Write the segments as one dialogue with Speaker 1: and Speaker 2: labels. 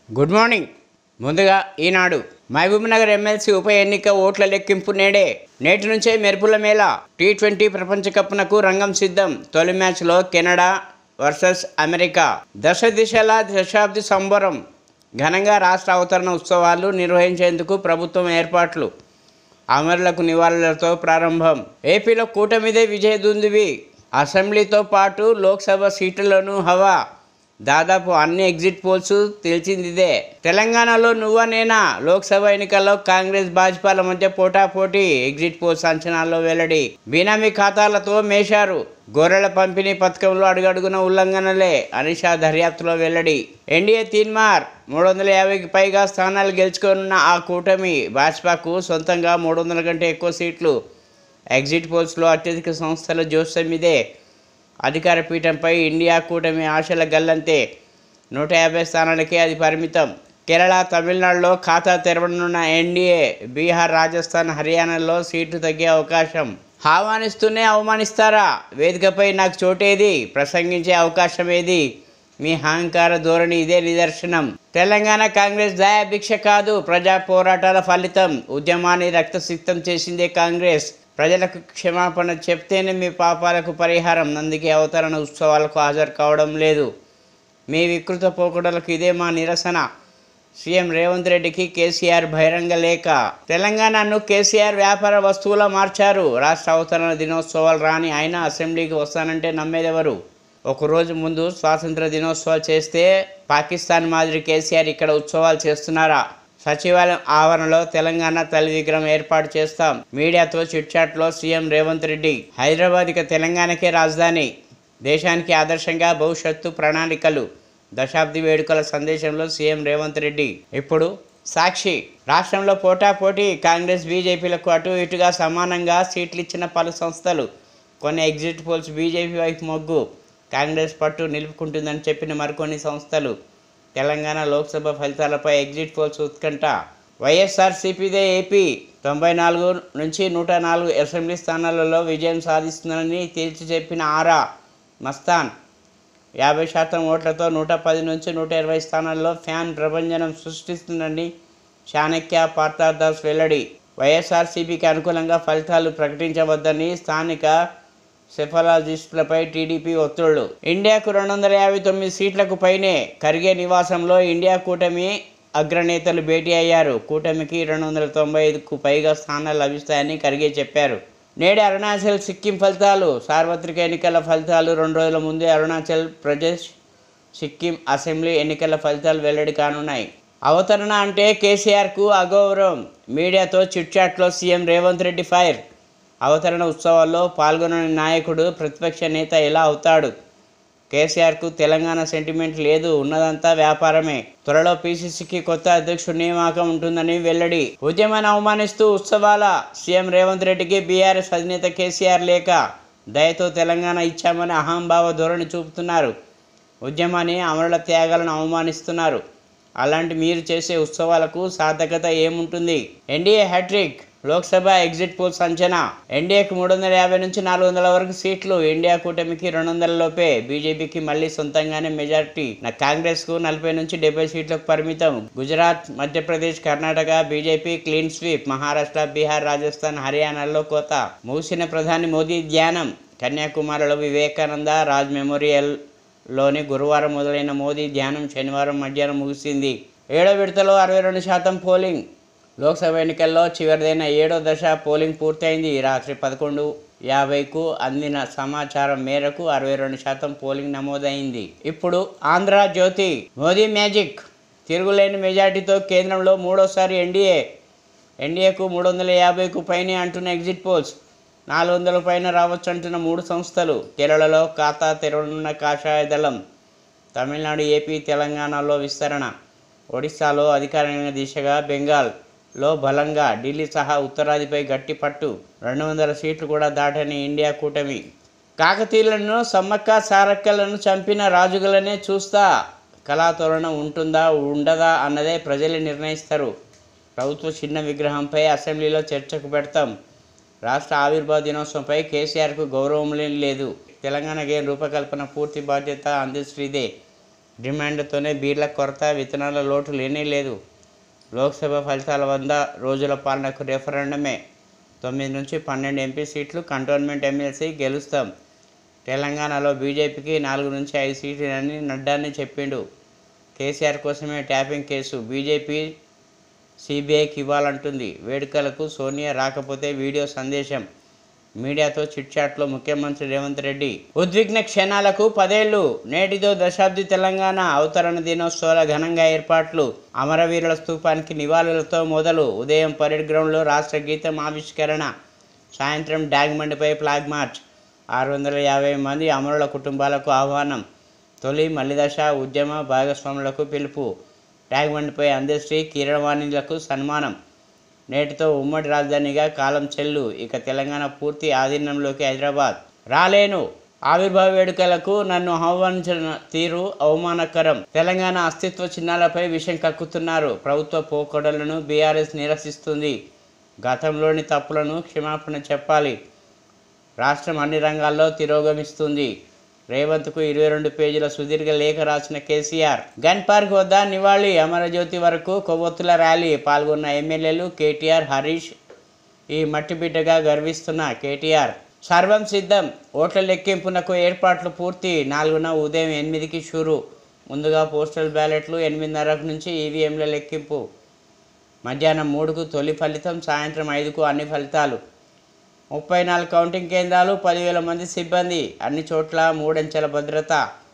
Speaker 1: good morning ముందుగా ఈనాడు Mahabubnagar MLC ఉప ఎన్నిక ఓట్ల లెక్కింపు నేడే నేటి నుంచే మెరుపుల మేళ టీ ట్వంటీ ప్రపంచ కప్నకు రంగం సిద్ధం తొలి మ్యాచ్లో కెనడా వర్సెస్ అమెరికా దశ దిశల దశాబ్ది సంబరం ఘనంగా రాష్ట్ర అవతరణ ఉత్సవాలు నిర్వహించేందుకు ప్రభుత్వం ఏర్పాట్లు అమరులకు నివాళులతో ప్రారంభం ఏపీలో కూటమిదే విజయదుందువి అసెంబ్లీతో పాటు లోక్సభ సీట్లలోనూ హవా దాదాపు అన్ని ఎగ్జిట్ పోల్స్ తెలిసిందిదే తెలంగాణలో నువ్వా నేనా లోక్సభ ఎన్నికల్లో కాంగ్రెస్ భాజపాల మధ్య పోటాపోటీ ఎగ్జిట్ పోల్స్ అంచనాల్లో వెల్లడి బీనామీ ఖాతాలతో మేశారు గొర్రెల పంపిణీ పథకంలో అడుగడుగున ఉల్లంఘనలే అనిషా దర్యాప్తులో వెల్లడి ఎన్డీఏ తీన్మార్ మూడు వందల యాభైకి పైగా స్థానాలు గెలుచుకోనున్న ఆ కూటమి భాజపాకు సొంతంగా మూడు వందల కంటే ఎక్కువ సీట్లు ఎగ్జిట్ పోల్స్లో అత్యధిక సంస్థల జోస్యం ఇదే అధికార పీఠంపై ఇండియా కూటమి ఆశల గల్లంతే నూట యాభై స్థానాలకే అది పరిమితం కేరళ తమిళనాడులో ఖాతా తెరవనున్న ఎన్డీఏ బీహార్ రాజస్థాన్ హర్యానాలో సీట్లు తగ్గే అవకాశం ఆహ్వానిస్తూనే అవమానిస్తారా వేదికపై నాకు చోటేది ప్రసంగించే అవకాశం ఏది మీ అహంకార ధోరణి ఇదే నిదర్శనం తెలంగాణ కాంగ్రెస్ దయాభిక్ష కాదు ప్రజా పోరాటాల ఫలితం ఉద్యమాన్ని రక్తసిక్తం చేసిందే కాంగ్రెస్ ప్రజలకు క్షమాపణ చెప్తేనే మీ పాపాలకు పరిహారం అందుకే అవతరణ ఉత్సవాలకు హాజరు కావడం లేదు మీ వికృత పోకడలకు ఇదే మా నిరసన సీఎం రేవంత్ రెడ్డికి కేసీఆర్ బహిరంగ లేఖ తెలంగాణను కేసీఆర్ వ్యాపార వస్తువులా మార్చారు రాష్ట్ర అవతరణ దినోత్సవాలు రాని ఆయన అసెంబ్లీకి వస్తానంటే నమ్మేదెవరు ఒకరోజు ముందు స్వాతంత్ర దినోత్సవాలు చేస్తే పాకిస్తాన్ మాదిరి కేసీఆర్ ఇక్కడ ఉత్సవాలు చేస్తున్నారా సచివాలయం ఆవరణలో తెలంగాణ తల్లి విగ్రహం ఏర్పాటు చేస్తాం మీడియాతో చిట్చాట్లో సీఎం రేవంత్ రెడ్డి హైదరాబాద్ ఇక తెలంగాణకే రాజధాని దేశానికి ఆదర్శంగా భవిష్యత్తు ప్రణాళికలు దశాబ్ది వేడుకల సందేశంలో సీఎం రేవంత్ రెడ్డి ఇప్పుడు సాక్షి రాష్ట్రంలో పోటాపోటీ కాంగ్రెస్ బీజేపీలకు అటు ఇటుగా సమానంగా సీట్లు ఇచ్చిన పలు సంస్థలు కొన్ని ఎగ్జిట్ పోల్స్ బీజేపీ వైపు మొగ్గు కాంగ్రెస్ పట్టు నిలుపుకుంటుందని చెప్పిన మరికొన్ని సంస్థలు తెలంగాణ లోక్సభ ఫలితాలపై ఎగ్జిట్ పోల్స్ ఉత్కంఠ వైఎస్ఆర్సీపీదే ఏపీ తొంభై నాలుగు నుంచి నూట నాలుగు అసెంబ్లీ స్థానాలలో విజయం సాధిస్తుందని తేల్చి చెప్పిన ఆరా మస్తాన్ యాభై శాతం ఓట్లతో నూట పది నుంచి నూట ఇరవై స్థానాల్లో ఫ్యాన్ ప్రభంజనం సృష్టిస్తుందని చాణక్య పార్థాదాస్ వెల్లడి వైఎస్ఆర్సీపీకి అనుకూలంగా ఫలితాలు ప్రకటించవద్దని స్థానిక సెఫలాజిస్టులపై టీడీపీ ఒత్తిళ్లు ఇండియాకు రెండు వందల యాభై తొమ్మిది సీట్లకు పైనే కరిగే నివాసంలో ఇండియా కూటమి అగ్రనేతలు భేటీ అయ్యారు కూటమికి రెండు వందల తొంభై ఐదుకు పైగా స్థానాలు లభిస్తాయని ఖర్గే చెప్పారు నేడు అరుణాచల్ సిక్కిం ఫలితాలు సార్వత్రిక ఎన్నికల ఫలితాలు రెండు రోజుల ముందే అరుణాచల్ ప్రదేశ్ సిక్కిం అసెంబ్లీ ఎన్నికల ఫలితాలు వెల్లడి కానున్నాయి అవతరణ అంటే కేసీఆర్కు అగౌరవం మీడియాతో చిట్చాట్లో సీఎం రేవంత్ రెడ్డి ఫైర్ అవతరణ ఉత్సవాల్లో పాల్గొనని నాయకుడు ప్రతిపక్ష నేత ఎలా అవుతాడు కేసీఆర్కు తెలంగాణ సెంటిమెంట్ లేదు ఉన్నదంతా వ్యాపారమే త్వరలో పీసీసీకి కొత్త అధ్యక్షుడు నియామకం ఉంటుందని వెల్లడి ఉద్యమాన్ని అవమానిస్తూ ఉత్సవాల సీఎం రేవంత్ రెడ్డికి బీఆర్ఎస్ అధినేత కేసీఆర్ లేక దయతో తెలంగాణ ఇచ్చామని అహంభావ ధోరణి చూపుతున్నారు ఉద్యమాన్ని అమరుల త్యాగాలను అవమానిస్తున్నారు అలాంటి మీరు చేసే ఉత్సవాలకు సార్థకత ఏముంటుంది NDA hat-trick Lok Sabha exit polls అంచనా ఎన్డీఏకి మూడు వందల యాభై నుంచి నాలుగు వందల వరకు సీట్లు ఇండియా కూటమికి రెండు వందల లోపే బీజేపీకి మళ్ళీ సొంతంగానే మెజారిటీ నా కాంగ్రెస్ కు నలభై నుంచి డెబ్బై సీట్లకు పరిమితం Gujarat Madhya Pradesh Karnataka BJP clean sweep Maharashtra Bihar Rajasthan హర్యానాలో కోత ముగిసిన ప్రధాని మోదీ ధ్యానం కన్యాకుమారిలో వివేకానంద రాజ్ మెమోరియల్ లోని గురువారం మొదలైన మోదీ ధ్యానం శనివారం మధ్యాహ్నం ముగిసింది ఏడో విడతలో అరవై రెండు శాతం పోలింగ్ లోక్సభ ఎన్నికల్లో చివరిదైన ఏడో దశ పోలింగ్ పూర్తయింది రాత్రి పదకొండు యాభైకు అందిన సమాచారం మేరకు అరవై రెండు శాతం పోలింగ్ నమోదైంది ఇప్పుడు ఆంధ్ర జ్యోతి మోదీ మ్యాజిక్ తిరుగులేని మెజార్టీతో కేంద్రంలో మూడోసారి ఎన్డీఏ ఎన్డీఏకు మూడు వందల యాభైకు పైనే అంటున్న ఎగ్జిట్ పోల్స్ నాలుగు వందల పైన రావచ్చు అంటున్న మూడు సంస్థలు కేరళలో ఖాతా తెరవనున్న కాషాయ దళం తమిళనాడు ఏపీ తెలంగాణలో విస్తరణ ఒడిశాలో అధికారిక దిశగా బెంగాల్లో బలంగా ఢిల్లీ సహా ఉత్తరాదిపై గట్టి పట్టు రెండు వందల సీట్లు కూడా దాటని ఇండియా కూటమి కాకతీయులను సమ్మక్క సారక్కలను చంపిన రాజుగలనే చూస్తా కళాతోరణం ఉంటుందా ఉండదా అన్నదే ప్రజలే నిర్ణయిస్తారు ప్రభుత్వ చిన్న విగ్రహంపై అసెంబ్లీలో చర్చకు పెడతాం రాష్ట్ర ఆవిర్భావ దినోత్సవంపై కేసీఆర్కు గౌరవం లేదు తెలంగాణ గేమ్ రూపకల్పన పూర్తి బాధ్యత అందశ్రీదే డిమాండ్తోనే బీర్ల కొరత విత్తనాల లోటు లేనే లేదు లోక్సభ ఫలితాల వంద రోజుల పాలనకు రెఫరెండమే తొమ్మిది నుంచి పన్నెండు ఎంపీ సీట్లు కంటోన్మెంట్ ఎమ్మెల్సీ గెలుస్తాం తెలంగాణలో బీజేపీకి నాలుగు నుంచి ఐదు సీట్లని నడ్డాని చెప్పిండు కేసీఆర్ కోసమే ట్యాపింగ్ కేసు బీజేపీ సిబిఐకి ఇవ్వాలంటుంది వేడుకలకు సోనియా రాకపోతే వీడియో సందేశం మీడియాతో చిట్చాట్లో ముఖ్యమంత్రి రేవంత్ రెడ్డి ఉద్విగ్న క్షణాలకు పదేళ్లు నేటితో దశాబ్ది తెలంగాణ అవతరణ దినోత్సవాల ఘనంగా ఏర్పాట్లు అమరవీరుల స్తూపానికి నివాళులతో మొదలు ఉదయం పరేడ్ గ్రౌండ్లో రాష్ట్ర గీతం ఆవిష్కరణ సాయంత్రం డాగ్మండ్పై ఫ్లాగ్ మార్చ్ ఆరు వందల యాభై మంది అమరుల కుటుంబాలకు ఆహ్వానం తొలి మల్లిదశ ఉద్యమ భాగస్వాములకు పిలుపు ట్యాగ్మండ్పై అందశ్రీ కిరణవాణిలకు సన్మానం నేటితో ఉమ్మడి రాజధానిగా కాలం చెల్లు ఇక తెలంగాణ పూర్తి ఆధీనంలోకి హైదరాబాద్ రాలేను ఆవిర్భావ వేడుకలకు నన్ను ఆహ్వానించిన తీరు అవమానకరం తెలంగాణ అస్తిత్వ చిహ్నాలపై విషం కక్కుతున్నారు ప్రభుత్వ పోకడలను బీఆర్ఎస్ నిరసిస్తుంది గతంలోని తప్పులను క్షమాపణ చెప్పాలి రాష్ట్రం అన్ని రంగాల్లో తిరోగమిస్తుంది రేవంత్కు ఇరవై రెండు పేజీల సుదీర్ఘ లేఖ రాసిన కేసీఆర్ గన్ పార్క్ వద్ద నివాళి అమరజ్యోతి వరకు కొవ్వొత్తుల ర్యాలీ పాల్గొన్న ఎమ్మెల్యేలు కేటీఆర్ హరీష్ ఈ మట్టి బిడ్డగా గర్విస్తున్న కేటీఆర్ సర్వం సిద్ధం ఓట్ల లెక్కింపునకు ఏర్పాట్లు పూర్తి నాలుగున ఉదయం ఎనిమిదికి షురు ముందుగా పోస్టల్ బ్యాలెట్లు ఎనిమిదిన్నరకు నుంచి ఈవీఎంల లెక్కింపు మధ్యాహ్నం మూడుకు తొలి ఫలితం సాయంత్రం ఐదుకు అన్ని ఫలితాలు ముప్పై నాలుగు కౌంటింగ్ కేంద్రాలు పదివేల మంది సిబ్బంది అన్ని చోట్ల మూడంచెల భద్రత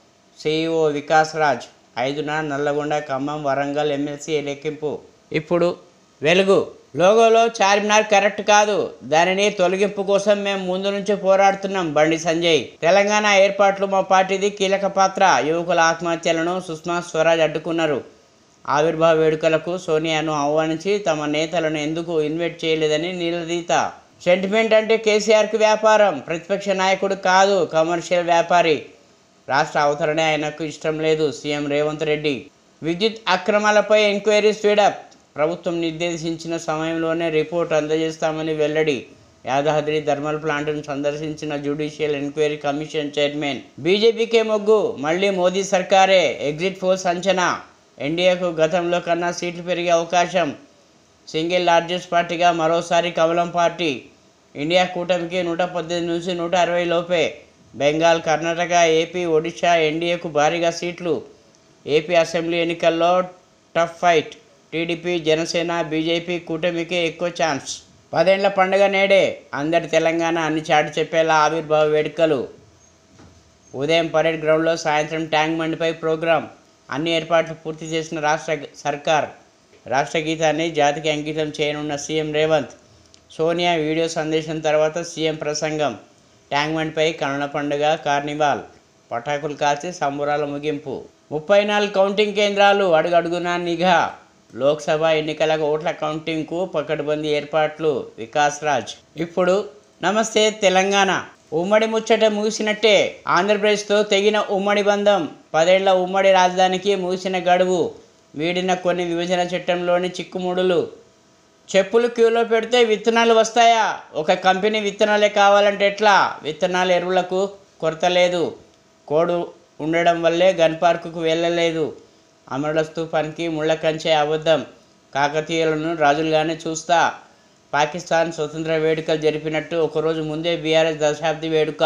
Speaker 1: సిఇఓ వికాస్ రాజ్ ఐదున నల్లగొండ ఖమ్మం వరంగల్ ఎమ్మెల్సీ లెక్కింపు ఇప్పుడు వెలుగు లోగోలో చార్మినార్ కరెక్ట్ కాదు దానిని తొలగింపు కోసం మేము ముందు నుంచి పోరాడుతున్నాం బండి సంజయ్ తెలంగాణ ఏర్పాట్లు మా పార్టీది కీలక పాత్ర యువకుల ఆత్మహత్యలను సుష్మా స్వరాజ్ అడ్డుకున్నారు ఆవిర్భావ వేడుకలకు సోనియాను ఆహ్వానించి తమ నేతలను ఎందుకు ఇన్వైట్ చేయలేదని నిలదీత సెంటిమెంట్ అంటే కేసీఆర్కి వ్యాపారం ప్రతిపక్ష నాయకుడు కాదు కమర్షియల్ వ్యాపారి రాష్ట్ర అవతరణే ఆయనకు ఇష్టం లేదు సీఎం రేవంత్ రెడ్డి విద్యుత్ అక్రమాలపై ఎంక్వైరీ స్పీడప్ ప్రభుత్వం నిర్దేశించిన సమయంలోనే రిపోర్ట్ అందజేస్తామని వెల్లడి యాదాద్రి థర్మల్ ప్లాంట్ను సందర్శించిన జ్యుడిషియల్ ఎంక్వైరీ కమిషన్ చైర్మన్ బీజేపీకే మొగ్గు మళ్ళీ మోదీ సర్కారే ఎగ్జిట్ పోల్స్ అంచనా ఎన్డీఏకు గతంలో కన్నా సీట్లు పెరిగే అవకాశం సింగిల్ లార్జెస్ట్ పార్టీగా మరోసారి కమలం పార్టీ ఇండియా కూటమికి నూట పద్దెనిమిది నుంచి నూట అరవై లోపే బెంగాల్ కర్ణాటక ఏపీ ఒడిశా ఎన్డీఏకు భారీగా సీట్లు ఏపీ అసెంబ్లీ ఎన్నికల్లో tough fight TDP Janasena BJP కూటమికి ఎక్కువ ఛాన్స్ పదేళ్ల పండుగ నేడే అందరి తెలంగాణ అన్ని చాటి చెప్పేలా ఆవిర్భావ వేడుకలు ఉదయం పరేడ్ గ్రౌండ్లో సాయంత్రం ట్యాంక్ బండిపై ప్రోగ్రాం అన్ని ఏర్పాట్లు పూర్తి చేసిన రాష్ట్ర సర్కార్ రాష్ట్ర గీతాన్ని జాతికి అంకితం చేయనున్న సీఎం రేవంత్ సోనియా వీడియో సందేశం తర్వాత సీఎం ప్రసంగం ట్యాంక్ బండ్పై కనుల పండుగ కార్నివాల్ పటాకులు కాల్చి సంబురాల ముగింపు ముప్పై నాలుగు కౌంటింగ్ కేంద్రాలు అడుగడుగునా నిఘా లోక్సభ ఎన్నికల ఓట్ల కౌంటింగ్కు పకడ్బందీ ఏర్పాట్లు వికాస్ రాజ్ ఇప్పుడు నమస్తే తెలంగాణ ఉమ్మడి ముచ్చట ముగిసినట్టే ఆంధ్రప్రదేశ్తో తెగిన ఉమ్మడి బంధం పదేళ్ల ఉమ్మడి రాజధానికి ముగిసిన గడువు వీడిన కొన్ని విభజన చట్టంలోని చిక్కుముడులు చెప్పులు క్యూలో పెడితే విత్తనాలు వస్తాయా ఒక కంపెనీ విత్తనాలే కావాలంటే ఎట్లా విత్తనాల ఎరువులకు కొరత లేదు కోడు ఉండడం వల్లే గన్ పార్కుకు వెళ్ళలేదు అమరుల స్తూపానికి ముళ్ళ కంచె అబద్ధం కాకతీయులను రాజులుగానే చూస్తా పాకిస్తాన్ స్వతంత్ర వేడుకలు జరిపినట్టు ఒకరోజు ముందే బీఆర్ఎస్ దశాబ్ది వేడుక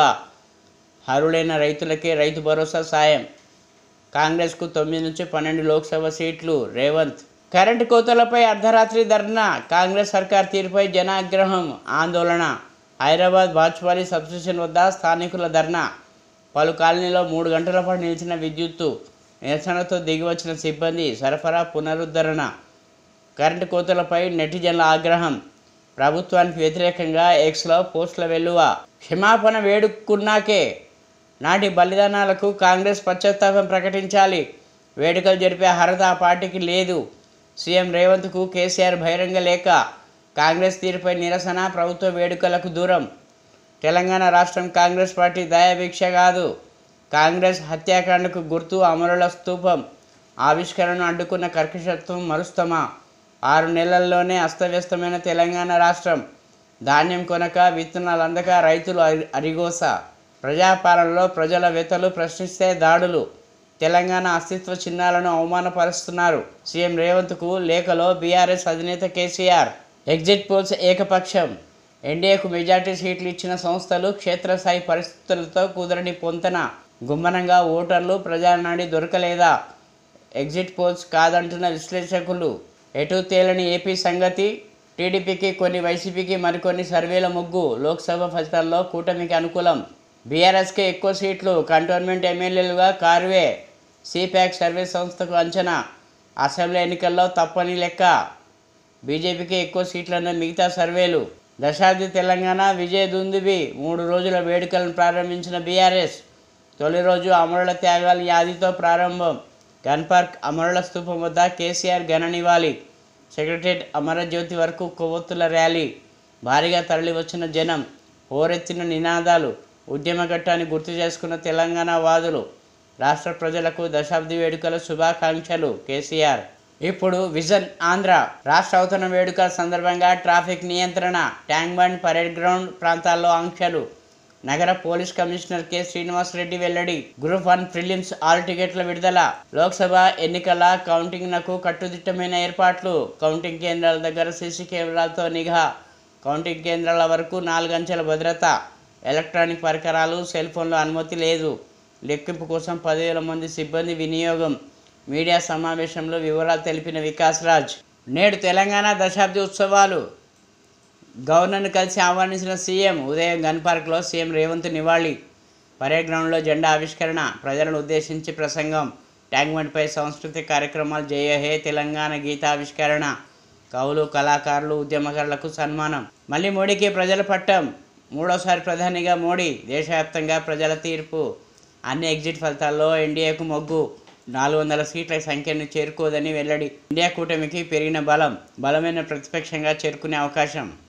Speaker 1: అరులైన రైతులకే రైతు భరోసా సాయం కాంగ్రెస్కు తొమ్మిది నుంచి పన్నెండు లోక్సభ సీట్లు రేవంత్ కరెంటు కోతలపై అర్ధరాత్రి ధర్నా కాంగ్రెస్ సర్కార్ తీరుపై జనాగ్రహం ఆందోళన హైదరాబాద్ బాచుపల్లి సబ్స్టేషన్ వద్ద స్థానికుల ధర్నా పలు కాలనీలో మూడు గంటల పాటు నిలిచిన విద్యుత్తు నిరసనతో దిగివచ్చిన సిబ్బంది సరఫరా పునరుద్ధరణ కరెంటు కోతలపై నెటిజన్ల ఆగ్రహం ప్రభుత్వానికి వ్యతిరేకంగా ఎక్స్లో పోస్టుల వెల్లువ క్షమాపణ వేడుకున్నాకే నాటి బలిదానాలకు కాంగ్రెస్ పశ్చాత్తాపం ప్రకటించాలి వేడుకలు జరిపే అర్హత ఆ పార్టీకి లేదు సీఎం రేవంత్కు కేసీఆర్ బహిరంగ లేఖ కాంగ్రెస్ తీరుపై నిరసన ప్రభుత్వ వేడుకలకు దూరం తెలంగాణ రాష్ట్రం కాంగ్రెస్ పార్టీ దయాభిక్ష కాదు కాంగ్రెస్ హత్యాకాండకు గుర్తు అమరుల స్తూపం ఆవిష్కరణను అడ్డుకున్న కర్కశత్వం మరుస్తమా ఆరు నెలల్లోనే అస్తవ్యస్తమైన తెలంగాణ రాష్ట్రం ధాన్యం కొనక విత్తనాలు అందక రైతులు అరి- అరిగోస ప్రజాపాలనలో ప్రజల వెతలు ప్రశ్నిస్తే దాడులు తెలంగాణ అస్తిత్వ చిహ్నాలను అవమానపరుస్తున్నారు సీఎం రేవంత్కు లేఖలో బీఆర్ఎస్ అధినేత కేసీఆర్ ఎగ్జిట్ పోల్స్ ఏకపక్షం ఎన్డీఏకు మెజార్టీ సీట్లు ఇచ్చిన సంస్థలు క్షేత్రస్థాయి పరిస్థితులతో కుదరని పొంతన గుమ్మనంగా ఓటర్లు ప్రజానాడి దొరకలేదా ఎగ్జిట్ పోల్స్ కాదంటున్న విశ్లేషకులు ఎటు తేలని ఏపీ సంగతి టీడీపీకి కొన్ని వైసీపీకి మరికొన్ని సర్వేల ముగ్గు లోక్సభ ఫలితాల్లో కూటమికి అనుకూలం బీఆర్ఎస్కి ఎక్కువ సీట్లు కంటోన్మెంట్ ఎమ్మెల్యేలుగా కార్వే సిప్యాక్ సర్వే సంస్థకు అంచనా అసెంబ్లీ ఎన్నికల్లో తప్పని లెక్క బీజేపీకి ఎక్కువ సీట్లన్న మిగతా సర్వేలు దశాబ్ది తెలంగాణ విజయ దుందుబి మూడు రోజుల వేడుకలను ప్రారంభించిన బీఆర్ఎస్ తొలి రోజు అమరుల త్యాగాల యాదితో ప్రారంభం గన్ పార్క్ అమరుల స్థూపం వద్ద కేసీఆర్ ఘన నివాళి సెక్రటరియట్ అమరజ్యోతి వరకు కొవ్వొత్తుల ర్యాలీ భారీగా తరలివచ్చిన జనం హోరెత్తిన నినాదాలు ఉద్యమ ఘట్టాన్ని గుర్తు చేసుకున్న తెలంగాణ వాదులు రాష్ట్ర ప్రజలకు దశాబ్ది వేడుకల శుభాకాంక్షలు కేసీఆర్ ఇప్పుడు విజన్ ఆంధ్ర రాష్ట్ర అవతరణ వేడుకల సందర్భంగా ట్రాఫిక్ నియంత్రణ ట్యాంక్ బండ్ పరేడ్ గ్రౌండ్ ప్రాంతాల్లో ఆంక్షలు నగర పోలీస్ కమిషనర్ కె శ్రీనివాసరెడ్డి వెల్లడి గ్రూప్ వన్ ప్రిలిమ్స్ ఆల్ టికెట్ల విడుదల లోక్సభ ఎన్నికల కౌంటింగ్ నకు కట్టుదిట్టమైన ఏర్పాట్లు కౌంటింగ్ కేంద్రాల దగ్గర సీసీ కెమెరాలతో నిఘా కౌంటింగ్ కేంద్రాల వరకు నాలుగంచెల భద్రత ఎలక్ట్రానిక్ పరికరాలు సెల్ ఫోన్ల అనుమతి లేదు లెక్కింపు కోసం పదివేల మంది సిబ్బంది వినియోగం మీడియా సమావేశంలో వివరాలు తెలిపిన వికాస్ రాజ్ నేడు తెలంగాణ దశాబ్ది ఉత్సవాలు గవర్నర్ను కలిసి ఆహ్వానించిన సీఎం ఉదయం గన్ పార్క్లో సీఎం రేవంత్ నివాళి పరేడ్ గ్రౌండ్లో జెండా ఆవిష్కరణ ప్రజలను ఉద్దేశించి ప్రసంగం ట్యాంక్ బండ్పై సాంస్కృతిక కార్యక్రమాలు జయ హే తెలంగాణ గీతావిష్కరణ కవులు కళాకారులు ఉద్యమకారులకు సన్మానం మళ్ళీ మోడీకి ప్రజల పట్టం మూడోసారి ప్రధానిగా మోడీ దేశవ్యాప్తంగా ప్రజల తీర్పు అన్ని ఎగ్జిట్ ఫలితాల్లో ఎన్డీఏకు మొగ్గు నాలుగు వందల సీట్ల సంఖ్యను చేరుకోదని వెల్లడి ఇండియా కూటమికి పెరిగిన బలం బలమైన ప్రతిపక్షంగా చేరుకునే అవకాశం